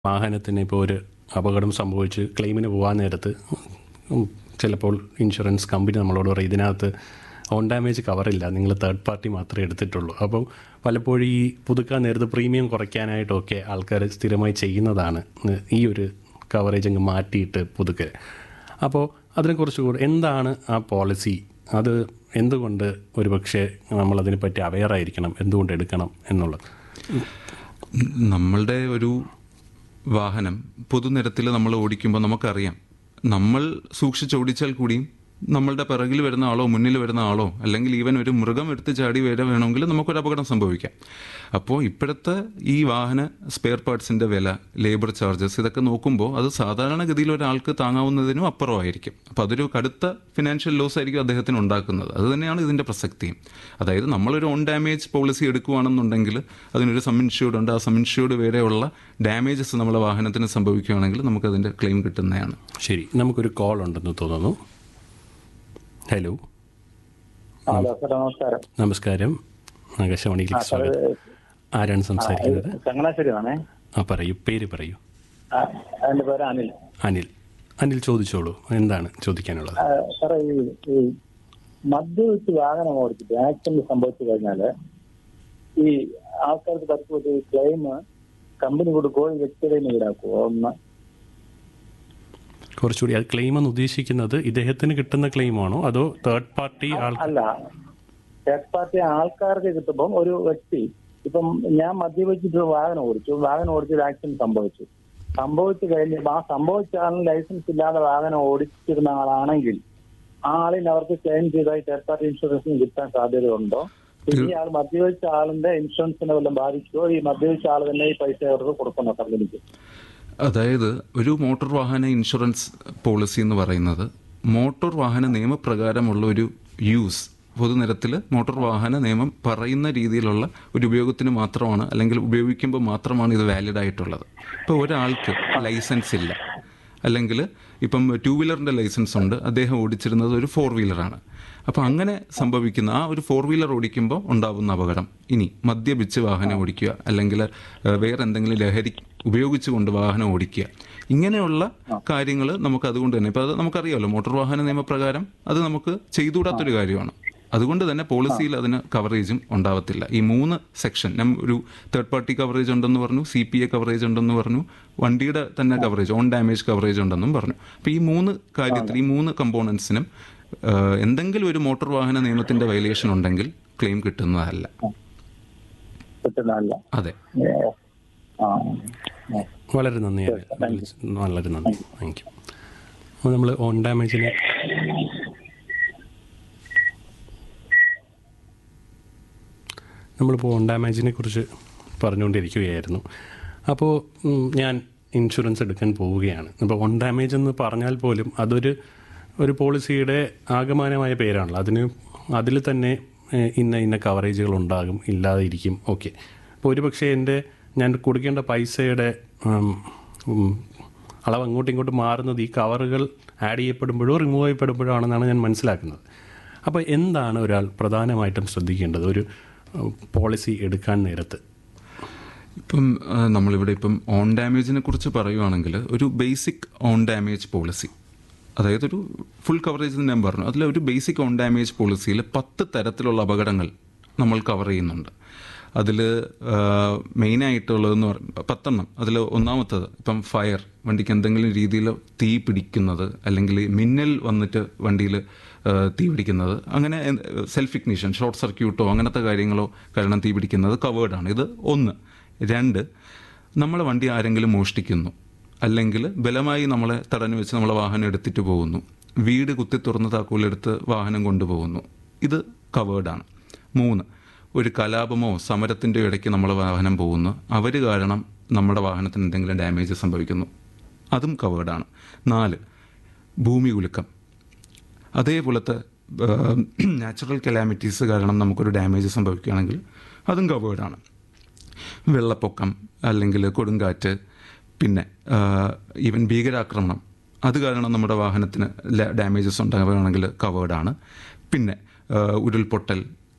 വാഹനത്തിന് ഇപ്പോൾ ഒരു അപകടം സംഭവിച്ച് ക്ലെയിമിന് പോകാൻ നേരത്ത് ഉം, ചിലപ്പോൾ ഇൻഷുറൻസ് കമ്പനി നമ്മളോട് പറയും ഇതിനകത്ത് ഓൺ ഡാമേജ് കവറില്ല നിങ്ങൾ തേർഡ് പാർട്ടി മാത്രമേ എടുത്തിട്ടുള്ളൂ അപ്പോൾ പലപ്പോഴും ഈ പുതുക്കാൻ നേരത്ത് പ്രീമിയം കുറയ്ക്കാനായിട്ടൊക്കെ ആൾക്കാർ സ്ഥിരമായി ചെയ്യുന്നതാണ് ഈ ഒരു കവറേജ് അങ്ങ് മാറ്റിയിട്ട് പുതുക്കൽ അപ്പോൾ അതിനെക്കുറിച്ച് കൂടെ എന്താണ് ആ പോളിസി അത് എന്തുകൊണ്ട് ഒരുപക്ഷെ നമ്മളതിനെപ്പറ്റി അവെയർ ആയിരിക്കണം എന്തുകൊണ്ട് എടുക്കണം എന്നുള്ളത് നമ്മളുടെ ഒരു വാഹനം പൊതുനിരത്തിൽ നമ്മൾ ഓടിക്കുമ്പോൾ നമുക്കറിയാം നമ്മൾ സൂക്ഷിച്ചോടിച്ചാൽ കൂടിയും നമ്മളുടെ പിറകിൽ വരുന്ന ആളോ മുന്നിൽ വരുന്ന ആളോ അല്ലെങ്കിൽ ഈവൻ ഒരു മൃഗം എടുത്ത് ചാടി വരെ വേണമെങ്കിൽ നമുക്കൊരു അപകടം സംഭവിക്കാം അപ്പോൾ ഇപ്പോഴത്തെ ഈ വാഹന സ്പെയർ പാർട്സിൻ്റെ വില ലേബർ ചാർജസ് ഇതൊക്കെ നോക്കുമ്പോൾ അത് സാധാരണഗതിയിൽ ഒരാൾക്ക് താങ്ങാവുന്നതിനും അപ്പുറമായിരിക്കും അപ്പോൾ അതൊരു കടുത്ത ഫിനാൻഷ്യൽ ലോസ് ആയിരിക്കും അദ്ദേഹത്തിന് ഉണ്ടാക്കുന്നത് അത് തന്നെയാണ് ഇതിൻ്റെ പ്രസക്തിയും അതായത് നമ്മളൊരു ഓൺ ഡാമേജ് പോളിസി എടുക്കുകയാണെന്നുണ്ടെങ്കിൽ അതിനൊരു സം ഇൻഷ്യൂർഡ് ഉണ്ട് ആ സം ഇൻഷ്യൂർഡ് വരെയുള്ള ഡാമേജസ് നമ്മളെ വാഹനത്തിന് സംഭവിക്കുകയാണെങ്കിൽ നമുക്കതിൻ്റെ ക്ലെയിം കിട്ടുന്നതാണ് ശരി നമുക്കൊരു കോൾ ഉണ്ടെന്ന് തോന്നുന്നു ഹലോ ഹലോ സാർ നമസ്കാരം നമസ്കാരം ആകാശവാണിയിലേക്ക് സ്വാഗതം ആരാണ് സംസാരിക്കുന്നത് ചങ്ങനാശ്ശേരിയാണേ ആ പറയൂ പേര് പറയൂ ആ, എന്റെ പേര് അനിൽ അനിൽ അനിൽ ചോദിച്ചോളൂ എന്താണ് ചോദിക്കാനുള്ളത് ആ, സാറേ ഈ ഈ മദ്യപിച്ച് വാഹനം ഓടിച്ചിട്ട് ആക്സിഡന്റ് സംഭവിച്ചു കഴിഞ്ഞാല് ഈ ആൾക്കാർക്ക് പറ്റുന്ന ക്ലെയിം കമ്പനി കൊടുക്കുമോ ഈ വ്യക്തിയുടെ കയ്യിൽ നിന്ന് ഈടാക്കുമോ ഒന്ന് കുറച്ചുകൂടി അത് ക്ലെയിം എന്ന് ഉദ്ദേശിക്കുന്നത് ഇദ്ദേഹത്തിന് കിട്ടുന്ന ക്ലെയിമാണോ അതോ തേർഡ് പാർട്ടി ആൾ അല്ല തേർഡ് പാർട്ടി ആൾക്കാർക്ക് കിട്ടുമ്പം ഒരു വ്യക്തി ഇപ്പം ഞാൻ മദ്യപിച്ചിട്ട് വാഹനം ഓടിച്ചു വാഹനം ഓടിച്ചൊരു ആക്സിഡന്റ് സംഭവിച്ചു സംഭവിച്ചു കഴിഞ്ഞപ്പോൾ ആ സംഭവിച്ച ആളിന് ലൈസൻസ് ഇല്ലാതെ വാഹനം ഓടിച്ചിരുന്ന ആളാണെങ്കിൽ ആ ആളിന് അവർക്ക് ക്ലെയിം ചെയ്തായി തേർഡ് പാർട്ടി ഇൻഷുറൻസിന് കിട്ടാൻ സാധ്യതയുണ്ടോ പിന്നെ ഈ ആൾ മദ്യപിച്ച ആളിന്റെ ഇൻഷുറൻസിനെ വല്ലതും ബാധിക്കുമോ ഈ മദ്യപിച്ച ആൾ തന്നെ ഈ പൈസ അവർക്ക് കൊടുക്കണോ കമ്പനിക്ക് അതായത് ഒരു മോട്ടോർ വാഹന ഇൻഷുറൻസ് പോളിസി എന്ന് പറയുന്നത് മോട്ടോർ വാഹന നിയമപ്രകാരമുള്ള ഒരു യൂസ് പൊതുനിരത്തിൽ മോട്ടോർ വാഹന നിയമം പറയുന്ന രീതിയിലുള്ള ഒരു ഉപയോഗത്തിന് മാത്രമാണ് അല്ലെങ്കിൽ ഉപയോഗിക്കുമ്പോൾ മാത്രമാണ് ഇത് വാലിഡ് ആയിട്ടുള്ളത് ഇപ്പോൾ ഒരാൾക്ക് ലൈസൻസ് ഇല്ല അല്ലെങ്കിൽ ഇപ്പം ടൂ വീലറിൻ്റെ ലൈസൻസ് ഉണ്ട് അദ്ദേഹം ഓടിച്ചിരുന്നത് ഒരു ഫോർ വീലറാണ് അപ്പോൾ അങ്ങനെ സംഭവിക്കുന്ന ആ ഒരു ഫോർ വീലർ ഓടിക്കുമ്പോൾ ഉണ്ടാവുന്ന അപകടം ഇനി മദ്യപിച്ച് വാഹനം ഓടിക്കുക അല്ലെങ്കിൽ ഏഹ്, വേറെ എന്തെങ്കിലും ലഹരി ഉപയോഗിച്ചുകൊണ്ട് വാഹനം ഓടിക്കുക ഇങ്ങനെയുള്ള കാര്യങ്ങൾ നമുക്ക് അതുകൊണ്ട് തന്നെ ഇപ്പോൾ അത് നമുക്കറിയാമല്ലോ മോട്ടോർ വാഹന നിയമപ്രകാരം അത് നമുക്ക് ചെയ്തുകൂടാത്തൊരു കാര്യമാണ് അതുകൊണ്ട് തന്നെ പോളിസിയിൽ അതിന് കവറേജും ഉണ്ടാവത്തില്ല ഈ മൂന്ന് സെക്ഷൻ ഞാൻ ഒരു തേർഡ് പാർട്ടി കവറേജ് ഉണ്ടെന്ന് പറഞ്ഞു സി പി എ കവറേജ് ഉണ്ടെന്ന് പറഞ്ഞു വണ്ടിയുടെ തന്നെ കവറേജ് ഓൺ ഡാമേജ് കവറേജ് ഉണ്ടെന്നും പറഞ്ഞു അപ്പോൾ ഈ മൂന്ന് കാര്യത്തിൽ ഈ മൂന്ന് കമ്പോണൻസിനും എന്തെങ്കിലും ഒരു മോട്ടോർ വാഹന നിയമത്തിന്റെ വയലേഷൻ ഉണ്ടെങ്കിൽ ക്ലെയിം കിട്ടുന്നതല്ല കിട്ടുന്നതല്ല അതെ ആ ആ. വളരെ നന്ദി അനിൽ. വളരെ നന്ദി താങ്ക് യു അപ്പോൾ നമ്മൾ ഓൺ ഡാമേജിന് നമ്മളിപ്പോൾ ഓൺ ഡാമേജിനെ കുറിച്ച് പറഞ്ഞുകൊണ്ടിരിക്കുകയായിരുന്നു അപ്പോൾ ഉം, ഞാൻ ഇൻഷുറൻസ് എടുക്കാൻ പോവുകയാണ് അപ്പോൾ ഓൺ ഡാമേജ് എന്ന് പറഞ്ഞാൽ പോലും അതൊരു ഒരു പോളിസിയുടെ ആകമാനമായ പേരാണല്ലോ അതിന് അതിൽ തന്നെ ഏഹ്, ഇന്ന ഇന്ന കവറേജുകൾ ഉണ്ടാകും ഇല്ലാതെ ഇരിക്കും ഓക്കെ അപ്പോൾ ഒരു പക്ഷേ എൻ്റെ ഞാൻ കൊടുക്കേണ്ട പൈസയുടെ ഉം, ഉം, അളവ് അങ്ങോട്ടും ഇങ്ങോട്ടും മാറുന്നത് ഈ കവറുകൾ ആഡ് ചെയ്യപ്പെടുമ്പോഴോ റിമൂവ് ചെയ്യപ്പെടുമ്പോഴോ ആണെന്നാണ് ഞാൻ മനസ്സിലാക്കുന്നത് അപ്പോൾ എന്താണ് ഒരാൾ പ്രധാനമായിട്ടും ശ്രദ്ധിക്കേണ്ടത് ഒരു പോളിസി എടുക്കാൻ നേരത്ത് ഇപ്പം ആ, നമ്മളിവിടെ ഇപ്പം ഓൺ ഡാമേജിനെ കുറിച്ച് പറയുവാണെങ്കിൽ ഒരു ബേസിക് ഓൺ ഡാമേജ് പോളിസി അതായത് ഒരു ഫുൾ കവറേജ് ഞാൻ പറഞ്ഞു അതിൽ ഒരു ബേസിക് ഓൺ ഡാമേജ് പോളിസിയിൽ പത്ത് തരത്തിലുള്ള അപകടങ്ങൾ നമ്മൾ കവർ ചെയ്യുന്നുണ്ട് അതിൽ മെയിനായിട്ടുള്ളതെന്ന് പറ പത്തെണ്ണം അതിൽ ഒന്നാമത്തത് ഇപ്പം ഫയർ വണ്ടിക്ക് എന്തെങ്കിലും രീതിയിൽ തീ പിടിക്കുന്നത് അല്ലെങ്കിൽ മിന്നൽ വന്നിട്ട് വണ്ടിയിൽ തീ പിടിക്കുന്നത് അങ്ങനെ സെൽഫ് ഇഗ്നിഷൻ ഷോർട്ട് സർക്യൂട്ടോ അങ്ങനത്തെ കാര്യങ്ങളോ കാരണം തീ പിടിക്കുന്നത് കവേർഡാണ് ഇത് ഒന്ന് രണ്ട് നമ്മളെ വണ്ടി ആരെങ്കിലും മോഷ്ടിക്കുന്നു അല്ലെങ്കിൽ ബലമായി നമ്മളെ തടഞ്ഞു വെച്ച് നമ്മളെ വാഹനം എടുത്തിട്ട് പോകുന്നു വീട് കുത്തി തുറന്ന് താക്കോലെടുത്ത് വാഹനം കൊണ്ടുപോകുന്നു ഇത് കവേർഡാണ് മൂന്ന് ഒരു കലാപമോ സമരത്തിൻ്റെ ഇടയ്ക്ക് നമ്മളെ വാഹനം പോകുന്നു അവർ കാരണം നമ്മുടെ വാഹനത്തിന് എന്തെങ്കിലും ഡാമേജ് സംഭവിക്കുന്നു അതും കവേർഡാണ് നാല് ഭൂമി കുലുക്കം അതേപോലത്തെ നാച്ചുറൽ കലാമിറ്റീസ് കാരണം നമുക്കൊരു ഡാമേജ് സംഭവിക്കുകയാണെങ്കിൽ അതും കവേർഡാണ് വെള്ളപ്പൊക്കം അല്ലെങ്കിൽ കൊടുങ്കാറ്റ് പിന്നെ ഈവൻ ഭീകരാക്രമണം അത് കാരണം നമ്മുടെ വാഹനത്തിന് ഡാമേജസ് ഉണ്ടാവുകയാണെങ്കിൽ കവേർഡാണ് പിന്നെ ആ, ഉരുൾപൊട്ടൽ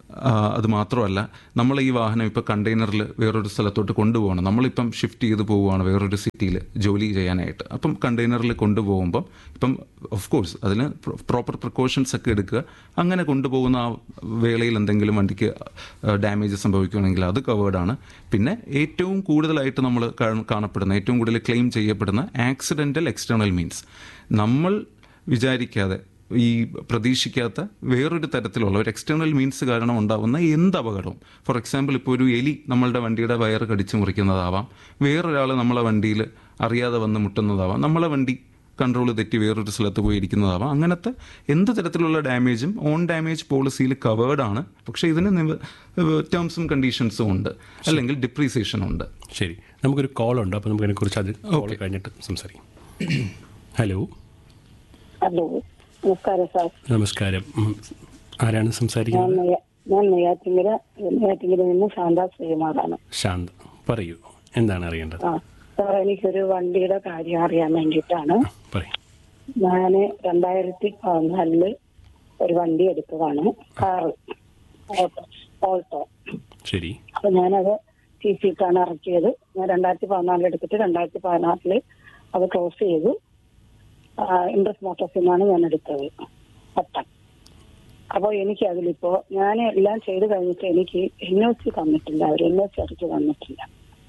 ആ, അത് മാത്രമല്ല നമ്മൾ ഈ വാഹനം ഇപ്പോൾ കണ്ടെയ്നറിൽ വേറൊരു സ്ഥലത്തോട്ട് കൊണ്ടുപോകണം നമ്മളിപ്പം ഷിഫ്റ്റ് ചെയ്ത് പോവുകയാണ് വേറൊരു സിറ്റിയിൽ ജോലി ചെയ്യാനായിട്ട് അപ്പം കണ്ടെയ്നറിൽ കൊണ്ടുപോകുമ്പം ഇപ്പം ഓഫ് കോഴ്സ് അതിന് പ്രോപ്പർ പ്രിക്കോഷൻസ് ഒക്കെ എടുക്കുക അങ്ങനെ കൊണ്ടുപോകുന്ന ആ വേളയിൽ എന്തെങ്കിലും വണ്ടിക്ക് ഡാമേജ് സംഭവിക്കുകയാണെങ്കിൽ അത് കവേർഡാണ് പിന്നെ ഏറ്റവും കൂടുതലായിട്ട് നമ്മൾ കാണപ്പെടുന്ന ഏറ്റവും കൂടുതൽ ക്ലെയിം ചെയ്യപ്പെടുന്ന ആക്സിഡൻ്റൽ എക്സ്റ്റേണൽ മീൻസ് നമ്മൾ വിചാരിക്കാതെ ഈ പ്രതീക്ഷിക്കാത്ത വേറൊരു തരത്തിലുള്ള ഒരു എക്സ്റ്റേണൽ മീൻസ് കാരണം ഉണ്ടാകുന്ന എന്ത് അപകടവും ഫോർ എക്സാമ്പിൾ ഇപ്പോൾ ഒരു എലി നമ്മളുടെ വണ്ടിയുടെ വയർ കടിച്ചു മുറിക്കുന്നതാവാം വേറൊരാൾ നമ്മളെ വണ്ടിയിൽ അറിയാതെ വന്ന് മുട്ടുന്നതാവാം നമ്മളെ വണ്ടി കൺട്രോൾ തെറ്റി വേറൊരു സ്ഥലത്ത് പോയി ഇരിക്കുന്നതാവാം അങ്ങനത്തെ എന്ത് തരത്തിലുള്ള ഡാമേജും ഓൺ ഡാമേജ് പോളിസിയിൽ കവേർഡ് ആണ് പക്ഷേ ഇതിന് ടേംസും കണ്ടീഷൻസും ഉണ്ട് അല്ലെങ്കിൽ ഡിപ്രീസിയേഷൻ ഉണ്ട് ശരി നമുക്കൊരു കോൾ ഉണ്ട് അപ്പോൾ നമുക്ക് അതിനെക്കുറിച്ച് അത് കോൾ കഴിഞ്ഞിട്ട് സംസാരിക്കാം ഹലോ ഹലോ നമസ്കാരം സാർ നമസ്കാരം ഉം. ആരാണ് ഞാൻ സംസാരിക്കുന്നത് നെയ്യ- ഞാൻ നെയ്യാറ്റിങ്കര നെയ്യാറ്റിങ്കര നിന്ന് ശാന്ത ശ്രീമാറാണ് ശാന്ത് പറയൂ എന്താണ് അറിയേണ്ടത് ആ സാർ എനിക്കൊരു വണ്ടിയുടെ കാര്യം അറിയാൻ വേണ്ടിയിട്ടാണ് പറയൂ ഞാൻ രണ്ടായിരത്തി പതിനാലില് ഒരു വണ്ടി എടുത്തതാണ് കാറ് ഓട്ടോ ഓൾട്ടോ ശരി അപ്പൊ ഞാനത് സി സിക്കാണ് ഇറക്കിയത് ഞാൻ രണ്ടായിരത്തി പതിനാലിൽ എടുത്തിട്ട് രണ്ടായിരത്തി പതിനാറില് അത് ക്ലോസ് ചെയ്തു ഇൻട്രസ്റ്റ് മോട്ടോഴ്സിൽ നിന്നാണ് ഞാൻ എടുത്തത് പട്ടം അപ്പോൾ എനിക്ക് അതിലിപ്പോ ഞാൻ എല്ലാം ചെയ്ത് കഴിഞ്ഞിട്ട് എനിക്ക് എൻ ഒ സി തന്നിട്ടില്ല അവർ എൻ ഒ സി അടിച്ച് തന്നിട്ടില്ല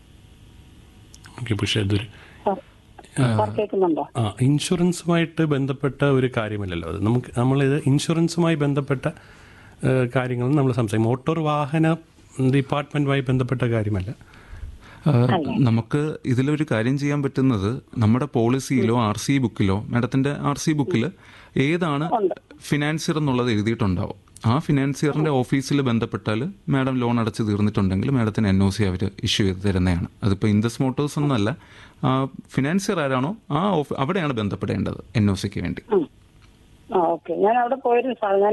ഓക്കെ പക്ഷേ അതൊരു സാർ- സാർ കേൾക്കുന്നുണ്ടോ ആ ഇൻഷുറൻസുമായിട്ട് ബന്ധപ്പെട്ട ഒരു കാര്യമല്ലല്ലോ അത് നമുക്ക് നമ്മളിത് ഇൻഷുറൻസുമായി ബന്ധപ്പെട്ട ഏഹ്, കാര്യങ്ങൾ നമ്മൾ സംസാരിക്കും മോട്ടോർ വാഹന ഡിപ്പാർട്ട്മെൻറ്റുമായി ബന്ധപ്പെട്ട കാര്യമല്ല ആ, നമുക്ക് ഇതിലൊരു കാര്യം ചെയ്യാൻ പറ്റുന്നത് നമ്മുടെ പോളിസിയിലോ ആർ സി ബുക്കിലോ മാഡത്തിന്റെ ആർ സി ബുക്കിൽ ഏതാണ് ഫിനാൻസിയർ എന്നുള്ളത് എഴുതിയിട്ടുണ്ടാവും ആ ഫിനാൻസിയറിന്റെ ഓഫീസിൽ ബന്ധപ്പെട്ടാൽ മാഡം ലോൺ അടച്ച് തീർന്നിട്ടുണ്ടെങ്കിൽ മാഡത്തിന് എൻ ഒ സി അവർ ഇഷ്യൂ ചെയ്ത് തരുന്നതാണ് അതിപ്പോൾ ഇൻഡസ് മോട്ടോഴ്സ് എന്നല്ല ആ ഫിനാൻസിയർ ആരാണോ ആ ഓഫ് അവിടെയാണ് ബന്ധപ്പെടേണ്ടത് എൻ ഒ സിക്ക് വേണ്ടി ഉം. ആ ഓക്കെ ഞാൻ അവിടെ പോയിരുന്നു സാർ ഞാൻ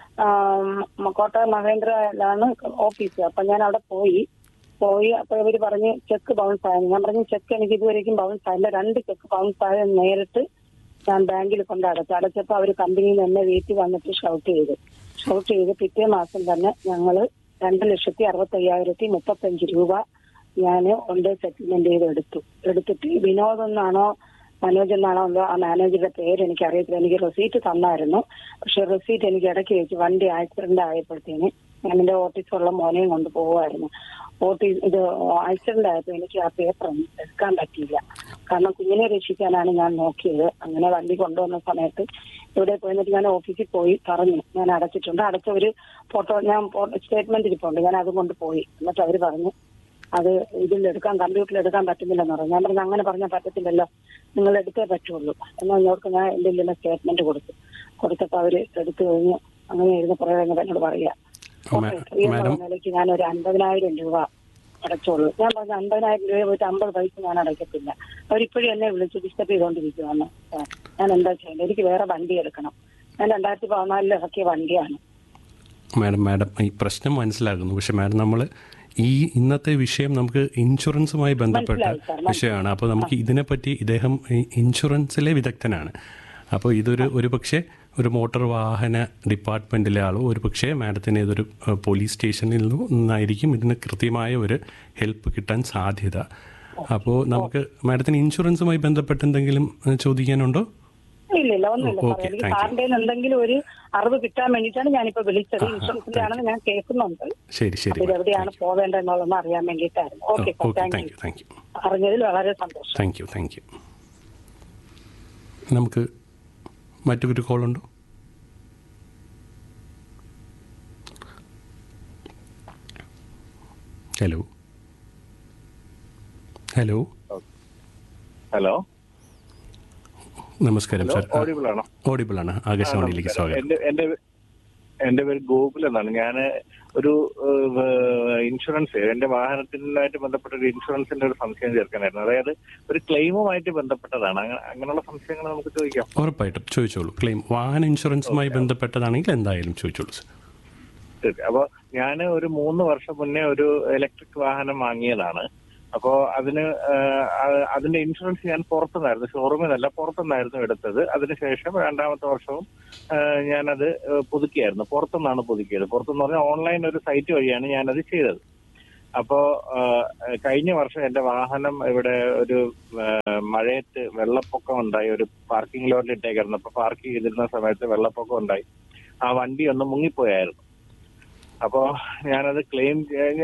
കോട്ടയം മഹേന്ദ്രയിലാണ് ഓഫീസ് അപ്പൊ ഞാൻ അവിടെ പോയി പോയി അപ്പൊ ഇവര് പറഞ്ഞ് ചെക്ക് ബൗൺസ് ആയെന്ന് ഞാൻ പറഞ്ഞു ചെക്ക് എനിക്ക് ഇതുവരെയും ബൗൺസ് ആയില്ല രണ്ട് ചെക്ക് ബൗൺസ് ആയ നേരിട്ട് ഞാൻ ബാങ്കിൽ കൊണ്ട് അടച്ചു അടച്ചപ്പോ അവര് കമ്പനിയിൽ നിന്ന് എന്നെ വീട്ടിൽ വന്നിട്ട് ഷൗട്ട് ചെയ്തു ഷൗട്ട് ചെയ്ത് പിറ്റേ മാസം തന്നെ ഞങ്ങള് രണ്ട് ലക്ഷത്തി അറുപത്തി അയ്യായിരത്തി മുപ്പത്തഞ്ച് രൂപ ഞാൻ കൊണ്ട് സെറ്റിൽമെന്റ് ചെയ്ത് എടുത്തു എടുത്തിട്ട് വിനോദ് എന്നാണോ മനോജ് എന്നാണോ എന്തോ ആ മാനേജറുടെ പേര് എനിക്ക് അറിയത്തില്ല എനിക്ക് റെസീറ്റ് തന്നായിരുന്നു പക്ഷെ റെസീറ്റ് എനിക്ക് ഇടയ്ക്ക് വെച്ച് വണ്ടി ആക്സിഡന്റ് ആയപ്പോഴത്തേന് ഞാൻ എന്റെ ഓഫീസിലുള്ള മോനെയും കൊണ്ട് പോവായിരുന്നു ഓഫീസ് ഇത് ആക്സിഡന്റ് ആയപ്പോൾ എനിക്ക് ആ പേപ്പർ ഒന്നും എടുക്കാൻ പറ്റിയില്ല കാരണം കുഞ്ഞിനെ രക്ഷിക്കാനാണ് ഞാൻ നോക്കിയത് അങ്ങനെ വണ്ടി കൊണ്ടുവന്ന സമയത്ത് ഇവിടെ പോയിട്ട് ഞാൻ ഓഫീസിൽ പോയി പറഞ്ഞു ഞാൻ അടച്ചിട്ടുണ്ട് അടച്ച ഒരു ഫോട്ടോ ഞാൻ സ്റ്റേറ്റ്മെന്റ് ഇരിപ്പുണ്ട് ഞാൻ അതും കൊണ്ട് പോയി എന്നിട്ട് അവര് പറഞ്ഞു അത് ഇതിൽ എടുക്കാൻ കമ്പ്യൂട്ടറിൽ എടുക്കാൻ പറ്റുന്നില്ലെന്ന് പറഞ്ഞു ഞാൻ പറഞ്ഞു അങ്ങനെ പറഞ്ഞാൽ പറ്റത്തില്ലല്ലോ നിങ്ങൾ എടുത്തേ പറ്റുള്ളൂ എന്നാൽ ഞങ്ങൾക്ക് ഞാൻ എന്റെ ഇതിന്റെ സ്റ്റേറ്റ്മെന്റ് കൊടുത്തു കൊടുത്തപ്പോൾ അവര് എടുത്തു കഴിഞ്ഞ് അങ്ങനെ ഇരുന്ന് കുറെ കഴിഞ്ഞപ്പോൾ എന്നോട് പറയാ മേ- ഓക്കേ, ഈ എന്നുള്ള മാഡം നിലയ്ക്ക് ഞാൻ ഒരു അൻപതിനായിരം രൂപ അടച്ചോളൂ ഞാൻ പറഞ്ഞു അൻപതിനായിരം രൂപ പോയിട്ട് അമ്പത് പൈസ ഞാൻ അടയ്ക്കത്തില്ല അവരിപ്പോഴും എന്നെ വിളിച്ച് ഡിസ്റ്റർബ് ചെയ്തുകൊണ്ടിരിക്കുവാണ് സാർ, ഞാൻ എന്താ ചെയ്യേണ്ടത് എനിക്ക് വേറെ വണ്ടി എടുക്കണം ഞാൻ രണ്ടായിരത്തി പതിനാലിൽ ഇറക്കിയ വണ്ടിയാണ് മാഡം മാഡം ഈ പ്രശ്നം മനസ്സിലാകുന്നു പക്ഷെ മാഡം നമ്മൾ ഈ ഇന്നത്തെ വിഷയം നമുക്ക് ഇൻഷുറൻസുമായി ബന്ധപ്പെട്ട മനസ്സിലായി സാർ, മനസ്സിലായി. വിഷയമാണ് അപ്പോൾ നമുക്ക് ഇതിനെപ്പറ്റി ഇദ്ദേഹം ഈ ഇൻഷുറൻസിലെ വിദഗ്ധനാണ് അപ്പോൾ ഇതൊരു ഒരു പക്ഷേ ഒരു മോട്ടോർ വാഹന ഡിപ്പാർട്ട്മെൻറ്റിലെ ആളോ ഒരു പക്ഷേ മാഡത്തിന് ഇതൊരു ഏഹ്, പോലീസ് സ്റ്റേഷനിൽ നിന്നായിരിക്കും ഇതിന് കൃത്യമായ ഒരു ഹെൽപ്പ് കിട്ടാൻ സാധ്യത അപ്പോൾ നമുക്ക് മാഡത്തിന് ഇൻഷുറൻസുമായി ബന്ധപ്പെട്ട് എന്തെങ്കിലും ഏഹ്, ചോദിക്കാനുണ്ടോ ഇല്ല ഇല്ല ഒന്നുമില്ല ഓ, സാർ ഓക്കേ, എനിക്ക് താങ്ക് യു. സാറിന്റെ എന്തെങ്കിലും ഒരു അറിവ് കിട്ടാൻ വേണ്ടിയിട്ടാണ് ഞാനിപ്പോ വിളിച്ചത് ഇൻഷുറൻസിന്റെ ആണെന്ന് ഞാൻ കേൾക്കുന്നുണ്ട് ശരി ശരി ഇത് എവിടെയാണ് പോവേണ്ടതെന്നുള്ളതെന്ന് അറിയാൻ വേണ്ടിയിട്ടായിരുന്നു okay sir okay thank thank you you thank you അറിഞ്ഞതിൽ വളരെ സന്തോഷം താങ്ക് യു താങ്ക് യു നമുക്ക് മറ്റൊരു കോളുണ്ടോ ഹലോ ഹലോ ഹലോ നമസ്കാരം സാർ ഓഡിബിൾ ആണോ ഓഡിബിൾ ആണ് ആകാശവാണിയിലേക്ക് സ്വാഗതം എന്റെ എന്റെ എന്റെ പേര് ഗോകുൽ എന്നാണ് ഞാൻ ഒരു ഏഹ്, ഇൻഷുറൻസ് എന്റെ വാഹനത്തിനായിട്ട് ബന്ധപ്പെട്ട ഒരു ഇൻഷുറൻസിന്റെ ഒരു സംശയം ചേർക്കാനായിരുന്നു അതായത് ഒരു ക്ലെയിമുമായിട്ട് ബന്ധപ്പെട്ടതാണ് അങ്ങ- അങ്ങനെയുള്ള സംശയങ്ങൾ നമുക്ക് ചോദിക്കാം ഉറപ്പായിട്ടും ചോദിച്ചോളൂ ക്ലെയിം വാഹന ഇൻഷുറൻസുമായി ബന്ധപ്പെട്ടതാണെങ്കിൽ എന്തായാലും ചോദിച്ചോളൂ സാർ ശരി അപ്പൊ ഞാൻ ഒരു മൂന്ന് വർഷം മുന്നേ ഒരു ഇലക്ട്രിക് വാഹനം വാങ്ങിയതാണ് അപ്പോ അതിന് ആ, ആ- അതിന്റെ ഇൻഷുറൻസ് ഞാൻ പുറത്തുനിന്നായിരുന്നു ഷോറൂമിൽ നിന്നല്ല പുറത്തുനിന്നായിരുന്നു എടുത്തത് അതിനുശേഷം രണ്ടാമത്തെ വർഷവും ആ, ഞാനത് ആ, പുതുക്കിയായിരുന്നു പുറത്തുനിന്നാണ് പുതുക്കിയത് പുറത്തുനിന്ന് പറഞ്ഞാൽ ഓൺലൈൻ ഒരു സൈറ്റ് വഴിയാണ് ഞാനത് ചെയ്തത് അപ്പോ ആ, കഴിഞ്ഞ വർഷം എന്റെ വാഹനം ഇവിടെ ഒരു ആ, മഴയത്ത് വെള്ളപ്പൊക്കം ഉണ്ടായി ഒരു പാർക്കിംഗ് ലോട്ടിൽ ഇട്ടേക്കായിരുന്നു അപ്പൊ പാർക്ക് ചെയ്തിരുന്ന സമയത്ത് വെള്ളപ്പൊക്കം ഉണ്ടായി ആ വണ്ടി ഒന്ന് മുങ്ങിപ്പോയായിരുന്നു അപ്പോ ഞാനത് ക്ലെയിം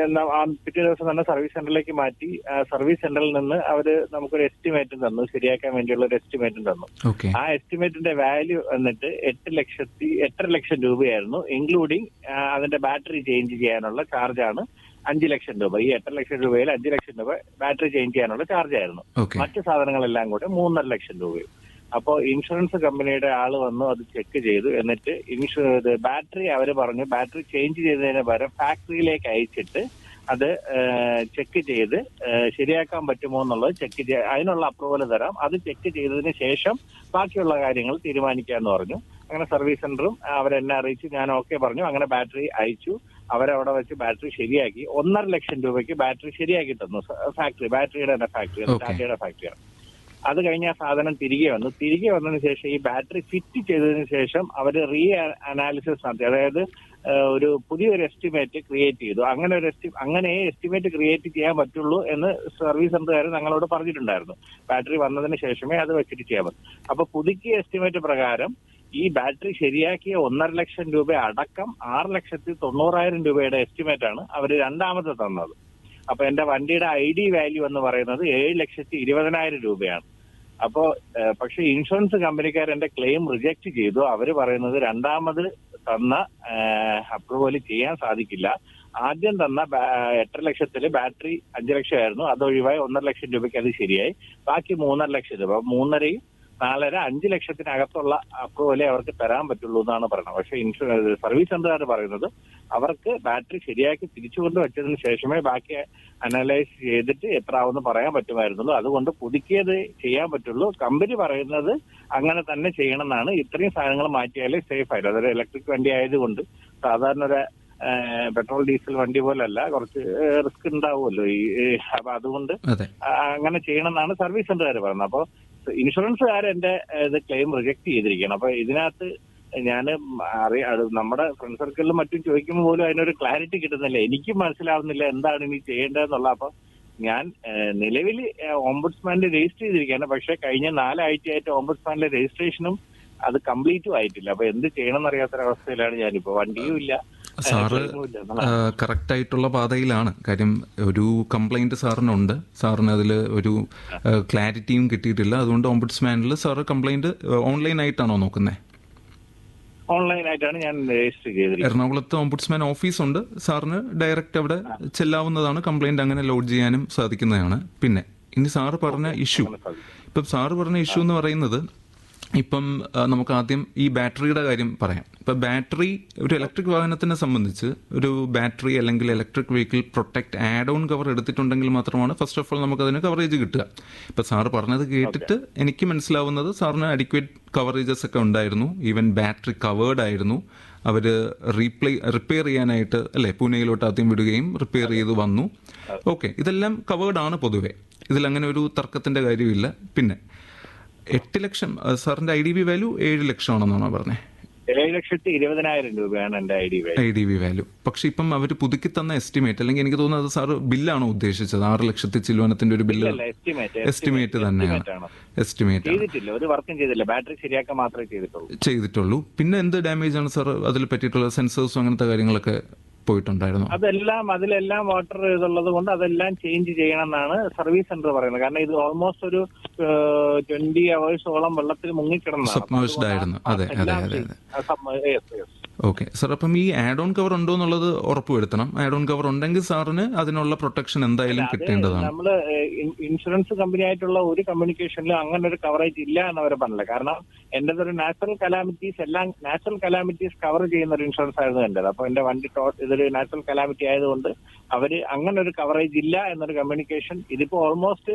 ആ പിറ്റേ ദിവസം തന്നെ സർവീസ് സെന്ററിലേക്ക് മാറ്റി ആ സർവീസ് സെന്ററിൽ നിന്ന് അവര് നമുക്കൊരു എസ്റ്റിമേറ്റും തന്നു ശരിയാക്കാൻ വേണ്ടിയുള്ള ഒരു എസ്റ്റിമേറ്റും തന്നു ഓക്കെ ആ എസ്റ്റിമേറ്റിന്റെ വാല്യൂ വന്നിട്ട് എട്ട് ലക്ഷത്തി എട്ടര ലക്ഷം രൂപയായിരുന്നു ഇൻക്ലൂഡിങ് അതിന്റെ ബാറ്ററി ചേഞ്ച് ചെയ്യാനുള്ള ചാർജാണ് അഞ്ച് ലക്ഷം രൂപ ഈ എട്ടര ലക്ഷം രൂപയിൽ അഞ്ച് ലക്ഷം രൂപ ബാറ്ററി ചേഞ്ച് ചെയ്യാനുള്ള ചാർജ് ആയിരുന്നു ഓക്കെ മറ്റു സാധനങ്ങളെല്ലാം കൂടെ മൂന്നര ലക്ഷം രൂപയും അപ്പോ ഇൻഷുറൻസ് കമ്പനിയുടെ ആള് വന്നു അത് ചെക്ക് ചെയ്തു എന്നിട്ട് ഇൻഷു ബാറ്ററി അവർ പറഞ്ഞു ബാറ്ററി ചേഞ്ച് ചെയ്തതിന് പകരം ഫാക്ടറിയിലേക്ക് അയച്ചിട്ട് അത് ചെക്ക് ചെയ്ത് ഏഹ് ശരിയാക്കാൻ പറ്റുമോ എന്നുള്ളത് ചെക്ക് ചെയ്യ അതിനുള്ള അപ്രൂവൽ തരാം അത് ചെക്ക് ചെയ്തതിന് ശേഷം ബാക്കിയുള്ള കാര്യങ്ങൾ തീരുമാനിക്കാന്ന് പറഞ്ഞു അങ്ങനെ സർവീസ് സെന്ററും അവരെന്നെ അറിയിച്ചു ഞാൻ ഓക്കെ പറഞ്ഞു അങ്ങനെ ബാറ്ററി അയച്ചു അവരവിടെ വെച്ച് ബാറ്ററി ശരിയാക്കി ഒന്നര ലക്ഷം രൂപയ്ക്ക് ബാറ്ററി ശരിയാക്കി തന്നു ഫാക്ടറി ബാറ്ററിയുടെ തന്നെ ഫാക്ടറി Okay. ടാറ്റയുടെ ഫാക്ടറിയാണ് അത് കഴിഞ്ഞ ആ സാധനം തിരികെ വന്നു തിരികെ വന്നതിന് ശേഷം ഈ ബാറ്ററി ഫിറ്റ് ചെയ്തതിന് ശേഷം അവർ റീ അനാലിസിസ് നടത്തി അതായത് ഏഹ്, ഒരു പുതിയൊരു എസ്റ്റിമേറ്റ് ക്രിയേറ്റ് ചെയ്തു അങ്ങനെ ഒരു എസ്റ്റി അങ്ങനെ എസ്റ്റിമേറ്റ് ക്രിയേറ്റ് ചെയ്യാൻ പറ്റുള്ളൂ എന്ന് സർവീസ് സെന്ററുകാർ ഞങ്ങളോട് പറഞ്ഞിട്ടുണ്ടായിരുന്നു ബാറ്ററി വന്നതിന് ശേഷമേ അത് വെച്ചിട്ട് ചെയ്യാൻ പറ്റൂ അപ്പൊ പുതുക്കിയ എസ്റ്റിമേറ്റ് പ്രകാരം ഈ ബാറ്ററി ശരിയാക്കിയ ഒന്നര ലക്ഷം രൂപ അടക്കം ആറ് ലക്ഷത്തി തൊണ്ണൂറായിരം രൂപയുടെ എസ്റ്റിമേറ്റ് ആണ് അവർ രണ്ടാമത് തന്നത് അപ്പൊ എന്റെ വണ്ടിയുടെ ഐ ഡി വാല്യൂ എന്ന് പറയുന്നത് ഏഴ് ലക്ഷത്തി ഇരുപതിനായിരം രൂപയാണ് അപ്പോ ഏഹ്, പക്ഷെ ഇൻഷുറൻസ് കമ്പനിക്കാർ എന്റെ ക്ലെയിം റിജക്ട് ചെയ്തു അവര് പറയുന്നത് രണ്ടാമത് തന്ന അപ്രൂവൽ ചെയ്യാൻ സാധിക്കില്ല ആദ്യം തന്ന ബാ- എട്ടര ലക്ഷത്തില് ബാറ്ററി അഞ്ച് ലക്ഷമായിരുന്നു അത് ഒഴിവായി ഒന്നര ലക്ഷം രൂപയ്ക്ക് അത് ശരിയായി ബാക്കി മൂന്നര ലക്ഷം രൂപ മൂന്നരയും നാലര അഞ്ച് ലക്ഷത്തിനകത്തുള്ള അപ്രൂവലേ അവർക്ക് തരാൻ പറ്റുള്ളൂ എന്നാണ് പറയുന്നത് പക്ഷെ ഇൻഷുറൻസ് സർവീസ് സെന്ററുകാർ പറയുന്നത് അവർക്ക് ബാറ്ററി ശരിയാക്കി തിരിച്ചുകൊണ്ട് വെച്ചതിന് ശേഷമേ ബാക്കി അനലൈസ് ചെയ്തിട്ട് എത്ര ആവുമെന്ന് പറയാൻ പറ്റുമായിരുന്നുള്ളൂ അതുകൊണ്ട് പുതുക്കിയത് ചെയ്യാൻ പറ്റുള്ളൂ കമ്പനി പറയുന്നത് അങ്ങനെ തന്നെ ചെയ്യണമെന്നാണ് ഇത്രയും സാധനങ്ങൾ മാറ്റിയാലേ സേഫ് ആയിട്ട് അതൊരു ഇലക്ട്രിക് വണ്ടി ആയതുകൊണ്ട് സാധാരണ ഒരു പെട്രോൾ ഡീസൽ വണ്ടി പോലല്ല കുറച്ച് റിസ്ക് ഉണ്ടാവുമല്ലോ ഈ ഈ, അപ്പൊ അതുകൊണ്ട് അതെ ആ, അങ്ങനെ ചെയ്യണമെന്നാണ് സർവീസ് സെന്ററുകാർ പറയുന്നത് അപ്പോൾ ഇൻഷുറൻസുകാർ എന്റെ ഏഹ്, ഇത് ക്ലെയിം റിജക്ട് ചെയ്തിരിക്കുകയാണ് അപ്പൊ ഇതിനകത്ത് ഞാൻ അറിയ അത് നമ്മുടെ ഫ്രണ്ട് സർക്കിളിലും മറ്റും ചോദിക്കുമ്പോൾ പോലും അതിനൊരു ക്ലാരിറ്റി കിട്ടുന്നില്ല എനിക്കും മനസ്സിലാവുന്നില്ല എന്താണ് ഇനി ചെയ്യേണ്ടതെന്നുള്ള അപ്പൊ ഞാൻ നിലവിൽ ഓംബുഡ്സ്മാനിൽ രജിസ്റ്റർ ചെയ്തിരിക്കുകയാണ് പക്ഷെ കഴിഞ്ഞ നാലാഴ്ചയായിട്ട് ഓംബുഡ്സ്മാനിലെ രജിസ്ട്രേഷനും അത് കംപ്ലീറ്റും ആയിട്ടില്ല അപ്പൊ എന്ത് ചെയ്യണം എന്നറിയാത്തൊരവസ്ഥയിലാണ് ഞാനിപ്പോ വണ്ടിയും ഇല്ല സാറ് claim ഉം ഇല്ല എന്നുള്ളതാണ്. കറക്റ്റ് ആയിട്ടുള്ള പാതയിലാണ് കാര്യം ഒരു കംപ്ലൈന്റ് സാറിനുണ്ട് സാറിന് അതിൽ ഒരു ക്ലാരിറ്റിയും കിട്ടിയിട്ടില്ല അതുകൊണ്ട് ഓംബുഡ്സ്മാനിൽ സാറ് കംപ്ലൈന്റ് ഓൺലൈൻ ആയിട്ടാണോ നോക്കുന്നത് ഓൺലൈനായിട്ടാണ് ഞാൻ രജിസ്റ്റർ ചെയ്തിരിക്കുന്നത് എറണാകുളത്ത് ഓംബുഡ്സ്മാൻ ഓഫീസുണ്ട് സാറിന് ഡയറക്റ്റ് അവിടെ ചെല്ലാവുന്നതാണ് കംപ്ലൈന്റ് അങ്ങനെ ലോഡ് ചെയ്യാനും സാധിക്കുന്നതാണ് പിന്നെ ഇനി സാറ് പറഞ്ഞ ഇഷ്യൂ ഇപ്പം സാറ് പറഞ്ഞ ഇഷ്യൂ എന്ന് പറയുന്നത് ഇപ്പം ആ, നമുക്ക് ആദ്യം ഈ ബാറ്ററിയുടെ കാര്യം പറയാം ഇപ്പം ബാറ്ററി ഒരു ഇലക്ട്രിക് വാഹനത്തിനെ സംബന്ധിച്ച് ഒരു ബാറ്ററി അല്ലെങ്കിൽ electric vehicle protect add on cover എടുത്തിട്ടുണ്ടെങ്കിൽ മാത്രമാണ് ഫസ്റ്റ് ഓഫ് ഓൾ നമുക്ക് അതിന് കവറേജ് കിട്ടുക ഇപ്പം സാറ് പറഞ്ഞത് കേട്ടിട്ട് എനിക്ക് മനസ്സിലാവുന്നത് സാറിന് അഡിക്വേറ്റ് കവറേജസ് ഒക്കെ ഉണ്ടായിരുന്നു ഈവൻ ബാറ്ററി കവേർഡ് ആയിരുന്നു അവർ റീപ്ലേ റിപ്പയർ ചെയ്യാനായിട്ട് അല്ലേ പൂനെയിലോട്ട് ആദ്യം വിടുകയും റിപ്പയർ ചെയ്ത് വന്നു ഓക്കെ ഇതെല്ലാം കവേർഡ് ആണ് പൊതുവെ ഇതിലങ്ങനെ ഒരു തർക്കത്തിന്റെ കാര്യമില്ല പിന്നെ എട്ട് ലക്ഷം ആ, സാറിന്റെ ഐ ഡി ബി വാല്യൂ ഏഴ് ലക്ഷം ആണെന്നാണോ പറഞ്ഞത് ഏഴ് ലക്ഷത്തി ഇരുപതിനായിരം രൂപയാണ് എന്റെ I D value I D B value പക്ഷെ ഇപ്പം അവർ പുതുക്കി തന്ന എസ്റ്റിമേറ്റ് അല്ലെങ്കിൽ എനിക്ക് തോന്നുന്നത് സാറ് ബില്ലാണോ ഉദ്ദേശിച്ചത് ആറ് ലക്ഷത്തി ചില്ലുവനത്തിന്റെ ഒരു ബില്ല് അല്ല എസ്റ്റിമേറ്റ് എസ്റ്റിമേറ്റ് തന്നെയാണ് ആണ് എസ്റ്റിമേറ്റ് ആണ് ചെയ്തിട്ടില്ല ഒരു വർക്കും ചെയ്തില്ല ബാറ്ററി ശരിയാക്കാൻ മാത്രമേ ചെയ്തിട്ടുള്ളൂ ചെയ്തിട്ടുള്ളൂ പിന്നെ എന്ത് ഡാമേജ് ആണ് സാർ അതിൽ പറ്റിയിട്ടുള്ള സെൻസേഴ്സും അങ്ങനത്തെ കാര്യങ്ങളൊക്കെ പോയിട്ടുണ്ടായിരുന്നു അതെല്ലാം അതിലെല്ലാം വാട്ടർ ഇതുള്ളത് കൊണ്ട് അതെല്ലാം ചേഞ്ച് ചെയ്യണമെന്നാണ് സർവീസ് സെന്റർ പറയുന്നത് കാരണം ഇത് ഓൾമോസ്റ്റ് ഒരു ട്വന്റി അവേഴ്സോളം വെള്ളത്തിൽ മുങ്ങിക്കിടന്നതാണ് അപ്പൊ Submerged അതുകൊണ്ട് ആയിരുന്നു. ആ- അതെ, അതെ, എല്ലാം അതെ, ചെയ്യും. ആ, submer- yes, yes. Okay sir അപ്പം ഈ ആഡ് ഓൺ കവർ ഉണ്ടോ എന്നുള്ളത് ഉറപ്പുവരുത്തണം ആഡ് ഓൺ കവർ ഉണ്ടെങ്കിൽ സാറിന് അതിനുള്ള പ്രൊട്ടക്ഷൻ എന്തായാലും അത് കിട്ടേണ്ടതാണ് നമ്മള് ഏഹ്, ഇൻ- ഇൻഷുറൻസ് കമ്പനി ആയിട്ടുള്ള ഒരു കമ്മ്യൂണിക്കേഷനിലും അങ്ങനെ ഒരു കവറേജ് ഇല്ല എന്ന് അവർ പറഞ്ഞില്ല കാരണം എന്റേത് ഒരു നാച്ചുറൽ കലാമിറ്റീസ് എല്ലാം നാച്ചുറൽ കലാമിറ്റീസ് കവർ ചെയ്യുന്ന ഒരു ഇൻഷുറൻസ് ആയിരുന്നു എന്റേത് അപ്പൊ എന്റെ വണ്ടി ടോ ഇതൊരു നാച്ചുറൽ കലാമിറ്റി ആയതുകൊണ്ട് അവര് അങ്ങനെ ഒരു കവറേജ് ഇല്ല എന്നൊരു കമ്മ്യൂണിക്കേഷൻ ഇതിപ്പോ ഓൾമോസ്റ്റ്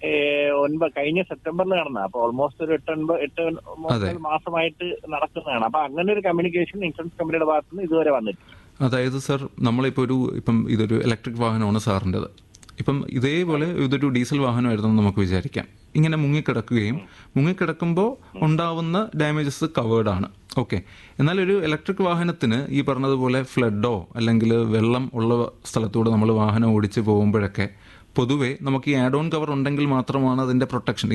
ഒൻപത് കഴിഞ്ഞ സെപ്റ്റംബറിൽ നടന്ന അപ്പൊ ഓൾമോസ്റ്റ് ഒരു എട്ട് ഒൻപത് എട്ട് ഒൻപത് മാസമായിട്ട് നടക്കുന്നതാണ് അപ്പൊ അങ്ങനെ ഒരു കമ്മ്യൂണിക്കേഷൻ ഇൻഷുറൻസ് കമ്പനിയുടെ ഭാഗത്തുനിന്ന് ഇതുവരെ വന്നിട്ടില്ല അതായത് സാർ നമ്മളിപ്പോൾ ഒരു ഇപ്പം ഇതൊരു ഇലക്ട്രിക് വാഹനമാണ് സാറിൻ്റെത് ഇപ്പം ഇതേപോലെ ഇതൊരു ഡീസൽ വാഹനമായിരുന്നു എന്ന് നമുക്ക് വിചാരിക്കാം ഇങ്ങനെ മുങ്ങിക്കിടക്കുകയും മുങ്ങിക്കിടക്കുമ്പോൾ ഉണ്ടാവുന്ന ഡാമേജസ് കവേർഡ് ആണ് ഓക്കെ എന്നാൽ ഒരു ഇലക്ട്രിക് വാഹനത്തിന് ഈ പറഞ്ഞതുപോലെ ഫ്ലഡോ അല്ലെങ്കിൽ വെള്ളം ഉള്ള സ്ഥലത്തൂടെ നമ്മൾ വാഹനം ഓടിച്ച് പോകുമ്പോഴൊക്കെ പൊതുവേ നമുക്ക് ഈ ആഡ് ഓൺ കവർ ഉണ്ടെങ്കിൽ മാത്രമാണ് അതിന്റെ പ്രൊട്ടക്ഷൻ